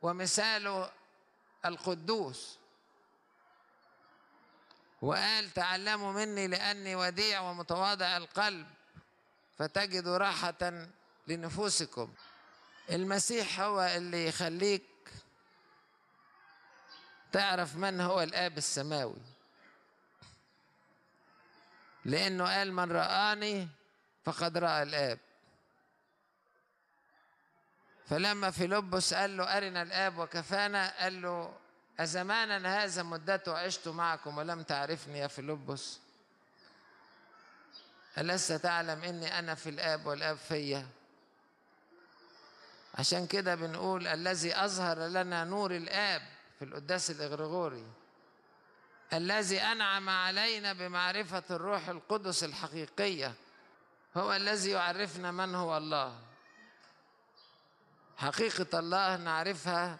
ومثاله القدوس وقال تعلموا مني لاني وديع ومتواضع القلب فتجدوا راحه لنفوسكم المسيح هو اللي يخليك تعرف من هو الاب السماوي لانه قال من رآني فقد رأى الاب فلما فيلبس قال له أرنا الآب وكفانا قال له أزمانا هذا مدته عشت معكم ولم تعرفني يا فيلبس ألست تعلم إني أنا في الآب والآب فيا عشان كده بنقول الذي أظهر لنا نور الآب في القداس الإغريغوري الذي أنعم علينا بمعرفة الروح القدس الحقيقية هو الذي يعرفنا من هو الله حقيقة الله نعرفها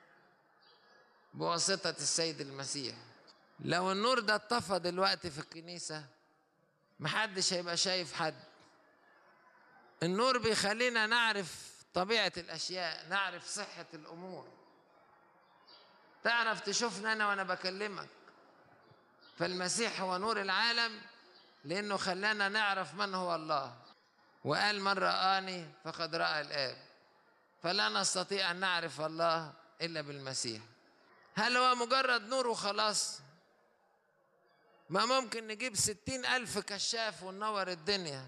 بواسطة السيد المسيح لو النور ده اتطفى دلوقتي في الكنيسة محدش هيبقى شايف حد النور بيخلينا نعرف طبيعة الأشياء نعرف صحة الأمور تعرف تشوفني أنا وأنا بكلمك فالمسيح هو نور العالم لأنه خلانا نعرف من هو الله وقال من رآني فقد رأى الآب فلا نستطيع أن نعرف الله إلا بالمسيح هل هو مجرد نور وخلاص ما ممكن نجيب ستين ألف كشاف وننور الدنيا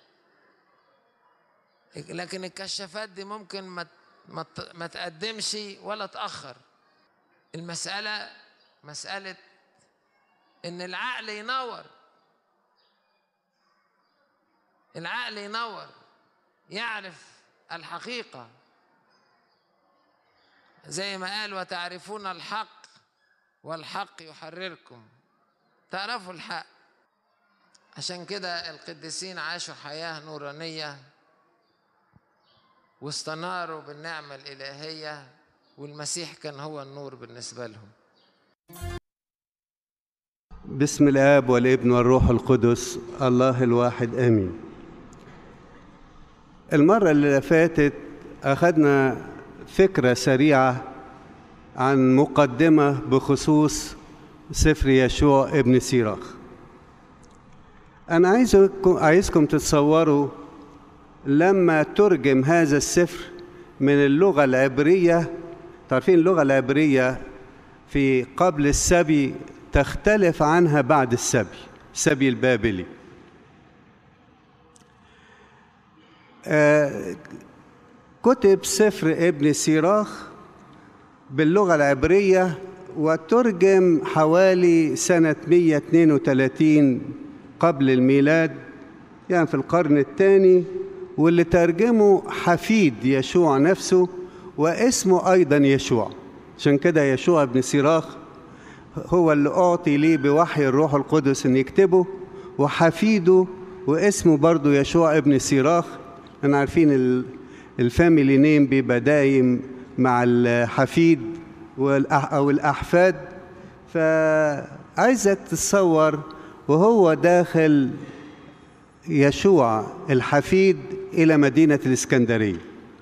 لكن الكشافات دي ممكن ما ما ما تقدمش ولا تأخر المسألة مسألة إن العقل ينور العقل ينور يعرف الحقيقة زي ما قال وتعرفون الحق والحق يحرركم تعرفوا الحق عشان كده القديسين عاشوا حياة نورانية واستناروا بالنعمة الإلهية والمسيح كان هو النور بالنسبة لهم بسم الآب والابن والروح القدس الله الواحد آمين المرة اللي فاتت أخذنا فكرة سريعة عن مقدمة بخصوص سفر يشوع ابن سيراخ أنا عايزكم عايزكم تتصوروا لما ترجم هذا السفر من اللغة العبرية تعرفين اللغة العبرية في قبل السبي تختلف عنها بعد السبي السبي البابلي آه كتب سفر ابن سيراخ باللغة العبرية وترجم حوالي سنة 132 قبل الميلاد يعني في القرن الثاني واللي ترجمه حفيد يشوع نفسه واسمه أيضا يشوع عشان كده يشوع ابن سيراخ هو اللي أعطي ليه بوحي الروح القدس إن يكتبه وحفيده واسمه برضه يشوع ابن سيراخ أنا عارفين الفاميلي نيم بيبقى دايم مع الحفيد أو الأحفاد فعايزك تتصور وهو داخل يشوع الحفيد إلى مدينة الإسكندرية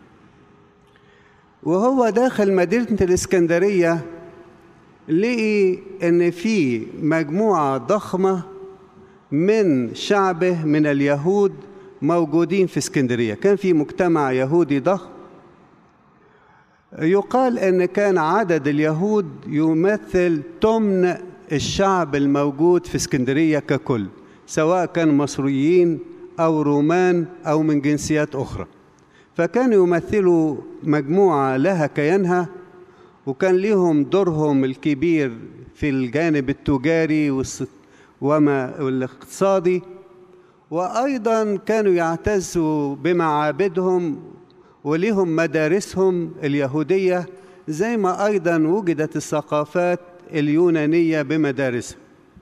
وهو داخل مدينة الإسكندرية لقي إن في مجموعة ضخمة من شعبه من اليهود موجودين في اسكندرية كان في مجتمع يهودي ضخم يقال ان كان عدد اليهود يمثل تمن الشعب الموجود في اسكندريه ككل سواء كان مصريين او رومان او من جنسيات اخرى فكانوا يمثلوا مجموعه لها كيانها وكان لهم دورهم الكبير في الجانب التجاري وما والاقتصادي وايضا كانوا يعتزوا بمعابدهم ولهم مدارسهم اليهودية زي ما أيضا وجدت الثقافات اليونانية بمدارسها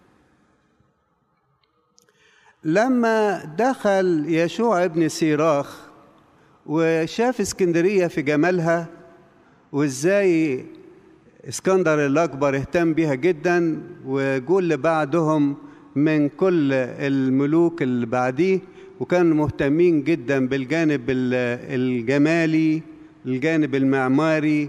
لما دخل يشوع ابن سيراخ وشاف اسكندرية في جمالها وازاي اسكندر الأكبر اهتم بيها جدا وجول اللي بعدهم من كل الملوك اللي بعديه وكانوا مهتمين جدا بالجانب الجمالي الجانب المعماري